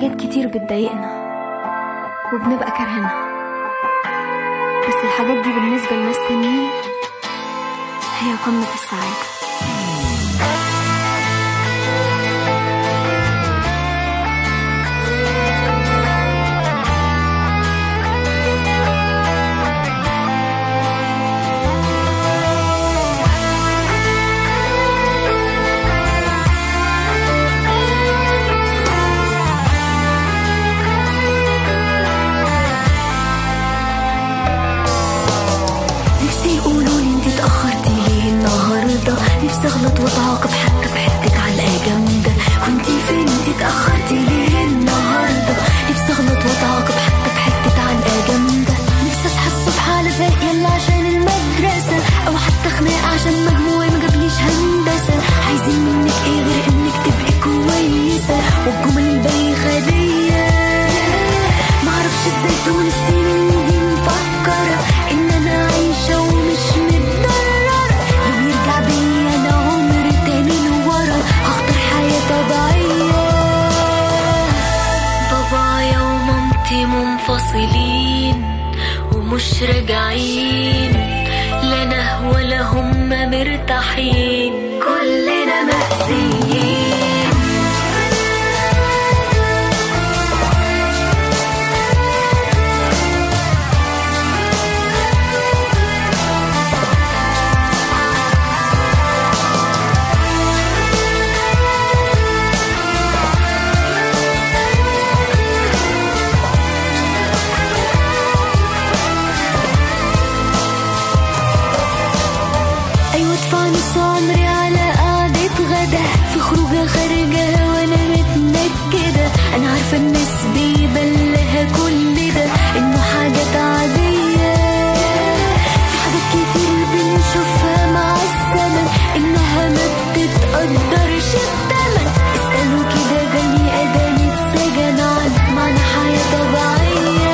حاجات كتير بتضايقنا وبنبقى كارهينها بس الحاجات دي بالنسبة لناس تانيين هي قمة السعادة نفسي يقولوا لي انت اتأخرتي ليه النهاردة نفسي اغلط واتعاقب حتى في حتة علقة جامدة كنتي فين انت اتأخرتي ليه النهاردة نفسي اغلط واتعاقب حتى في حتة علقة جامدة نفسي اصحى الصبح على زق يلا عشان المدرسة او حتى خناقة عشان مجموعي ما جابليش هندسة عايزين منك ايه غير انك تبقي كويسة والجمل البايخة دي معرفش ازاي طول السنين دي مفكرة ان انا عايشة ومش متضررة لو يرجع بيا انا عمر تاني لورا هختار حياة طبيعية بابايا ومامتي منفصلين ومش راجعين لا انا ولا هم مرتاحين كلنا مأذيين ايوه ادفع نص عمري على قعدة غدا في خروجة خارجة وانا متنكدة انا عارفة الناس بيبلها كل ده انه حاجات عادية في حاجات كتير بنشوفها مع الزمن انها ما بتتقدرش التمن اسألوا كده بني ادم اتسجن عن معنى حياة طبيعية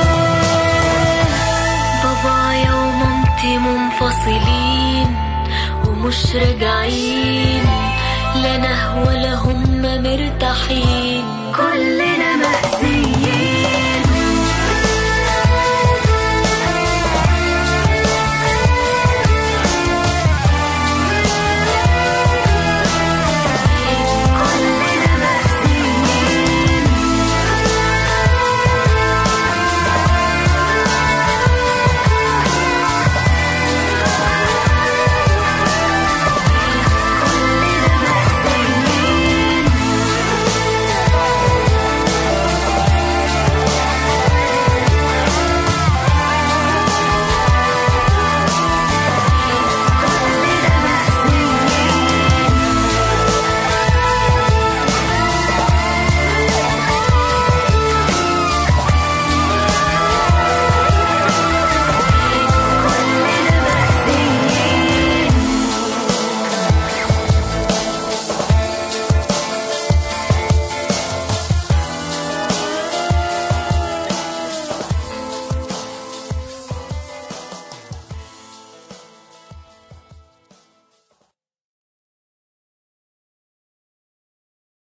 بابايا ومامتي منفصلين ومش راجعين لا انا ولا هم مرتاحين كلنا مأذيين